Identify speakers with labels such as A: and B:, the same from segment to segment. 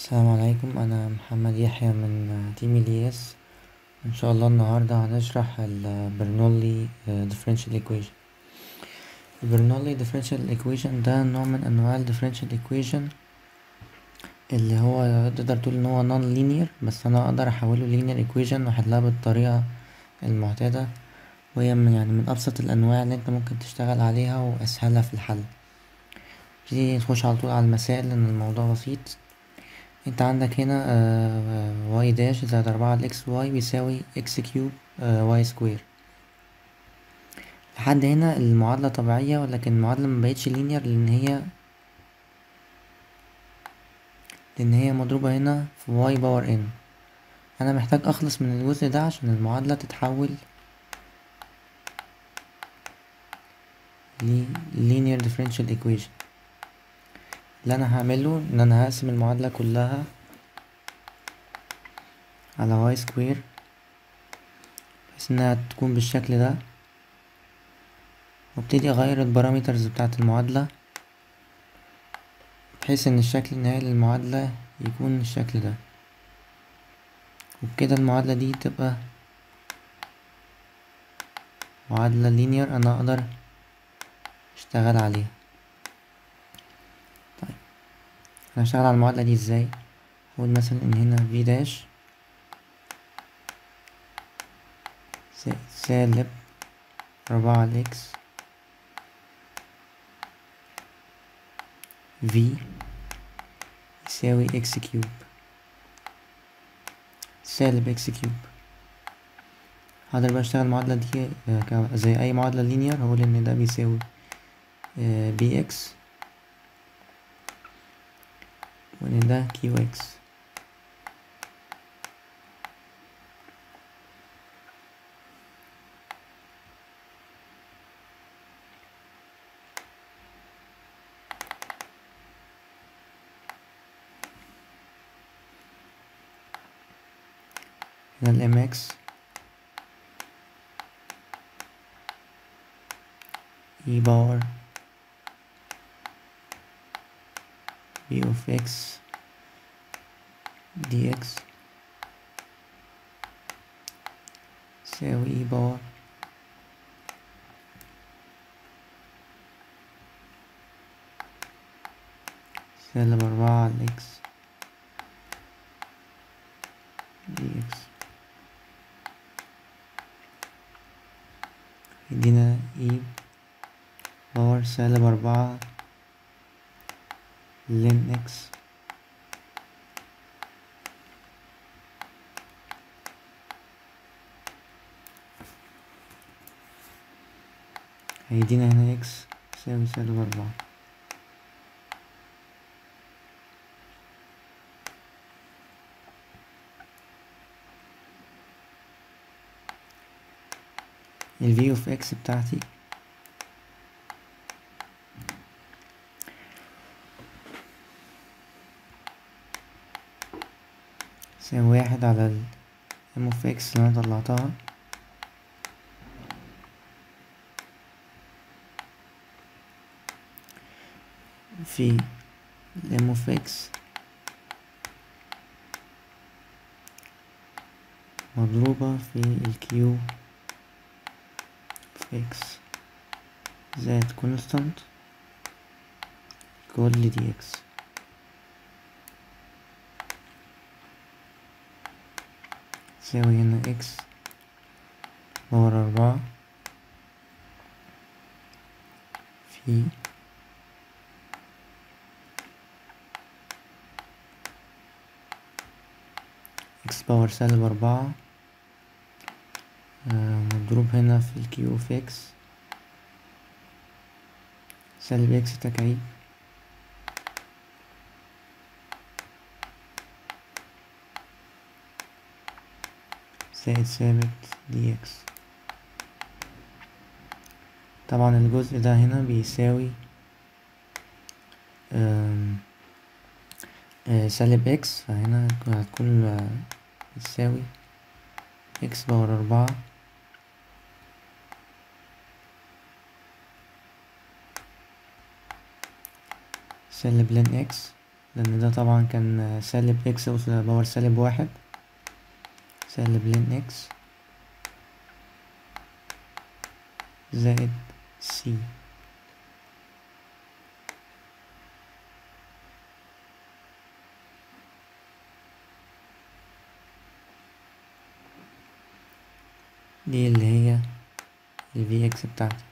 A: السلام عليكم انا محمد يحيى من تيم الياس ان شاء الله النهارده هنشرح البرنولي differential equation البرنولي differential equation ده نوع من انواع ال differential equation اللي هو تقدر تقول ان هو non linear بس انا اقدر احوله linear equation واحلها بالطريقه المعتاده وهي من يعني من ابسط الانواع اللي انت ممكن تشتغل عليها واسهلها في الحل نبتدي نخش على طول على المسائل لان الموضوع بسيط انت عندك هنا واي داش زائد أربعة على اكس واي بيساوي اكس كيوب واي سكوير لحد هنا المعادلة طبيعية ولكن المعادلة مبقتش لينير لأن هي لأن هي مضروبة هنا في واي باور ان أنا محتاج أخلص من الجزء ده عشان المعادلة تتحول ل linear differential equation اللي انا هعمله ان انا هقسم المعادلة كلها على واي سكوير بحيث انها تكون بالشكل ده وابتدي اغير البارامترز بتاعة المعادلة بحيث ان الشكل النهائي للمعادلة يكون الشكل ده وبكده المعادلة دي تبقى معادلة لينير انا اقدر اشتغل عليها هنشتغل على المعادلة دي ازاي هقول مثلا ان هنا في داش سالب أربعة على اكس في يساوي اكس كيوب سالب اكس كيوب هقدر بقى اشتغل المعادلة دي زي اي معادلة لينير هقول ان ده بيساوي بي اكس وان ده كيو اكس هنا الام اكس اي باور b of x dx يساوي e باور سالب أربعة على x dx يدينا e باور سالب أربعة لين اكس هيدينا هنا اكس يساوي سالب أربعة ال v of x بتاعتي يساوي واحد على ال m of x اللي انا طلعتها في ال m of x مضروبة في ال q of x زائد constant كل dx تساوي هنا اكس باور أربعة في اكس باور سالب أربعة مضروب هنا في الكيو اوف اكس سالب اكس تكعيب زائد ثابت دي اكس طبعا الجزء ده هنا بيساوي سالب اكس فهنا هتكون بتساوي اكس باور أربعة سالب لين اكس لان ده طبعا كان سالب اكس اس باور سالب واحد سالب لين اكس زائد سي دي اللي هي ال Vx بتاعتي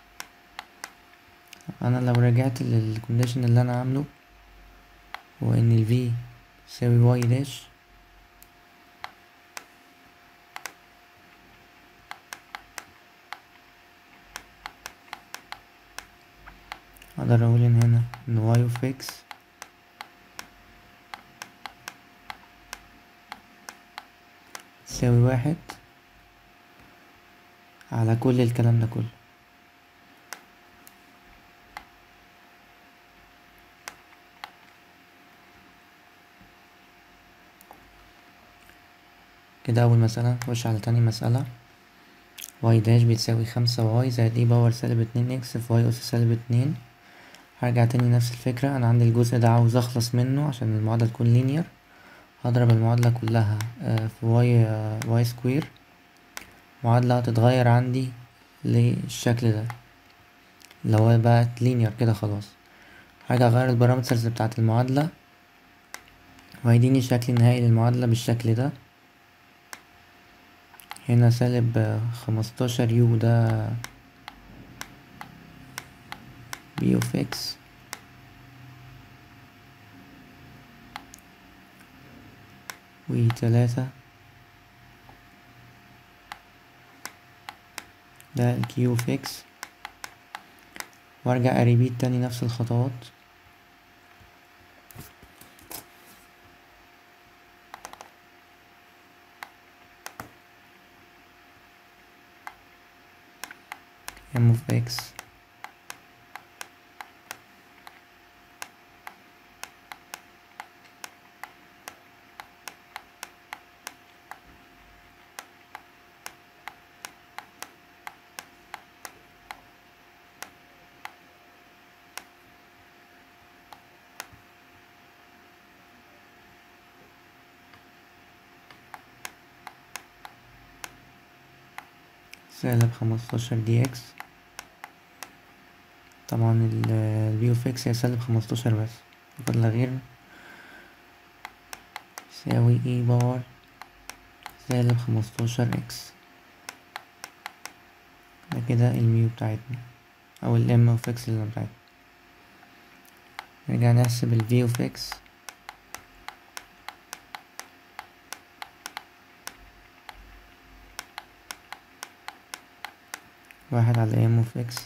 A: انا لو رجعت للكونديشن اللي انا عامله هو ان ال V يساوي y داش اقدر اقول ان هنا ان y of x تساوي واحد على كل الكلام ده كله كده أول مسألة نخش على تاني مسألة واي داش بتساوي خمسة واي زائد اي باور سالب اتنين اكس في واي أس سالب اتنين هرجع تاني نفس الفكرة أنا عندي الجزء ده عاوز أخلص منه عشان المعادلة تكون لينير هضرب المعادلة كلها في واي واي سكوير معادلة هتتغير عندي للشكل ده اللي هو بقت لينير كده خلاص هرجع اغير البارامترز بتاعة المعادلة وهيديني الشكل النهائي للمعادلة بالشكل ده هنا سالب خمستاشر يو ده بي اوف اكس وتلاتة ده الكيو فيكس وارجع اريبيت تاني نفس الخطوات m of x سالب خمستاشر دي اكس طبعا ال v of x هي سالب خمستاشر بس مفضل غير يساوي e باور سالب خمستاشر اكس ده كده الميو بتاعتنا او ال m of x اللي بتاعتنا نرجع نحسب ال v of x واحد على m of x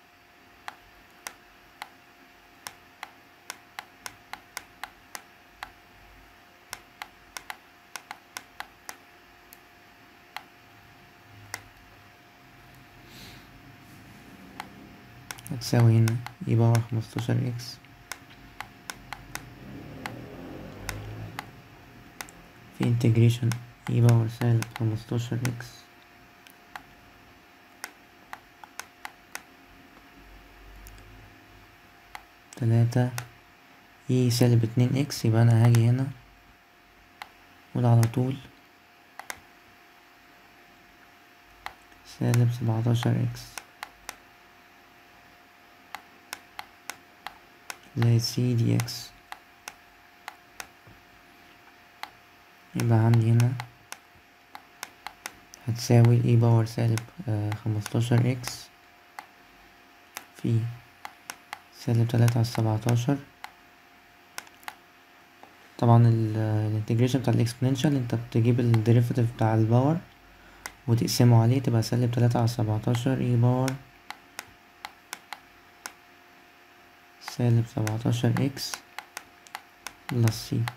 A: هتساوي هنا e باور خمستاشر x في integration e باور سالب خمستاشر x تلاتة اي سالب اتنين اكس يبقى انا هاجي هنا اقول على طول سالب سبعتاشر اكس زائد سي دي اكس يبقى عندي هنا هتساوي اي باور سالب خمستاشر اكس في سالب تلاتة على سبعتاشر طبعا الانتجريشن بتاع الاكسبوننشال انت بتجيب الديريفاتيف بتاع الباور وتقسمه عليه تبقى سالب تلاتة على سبعتاشر اي باور سالب سبعتاشر اكس بلس سي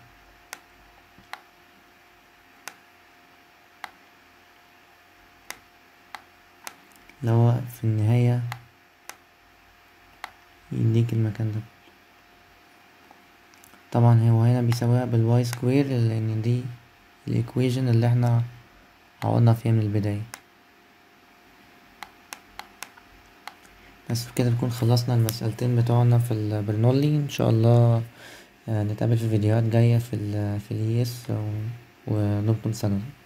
A: اللي هو في النهاية يديك المكان ده طبعا هو هنا بيساويها بالواي سكوير لان دي الايكويجن اللي احنا عوضنا فيها من البداية بس كده نكون خلصنا المسألتين بتوعنا في البرنولي ان شاء الله نتقابل في فيديوهات جاية في ال في اليس ودمتم سلام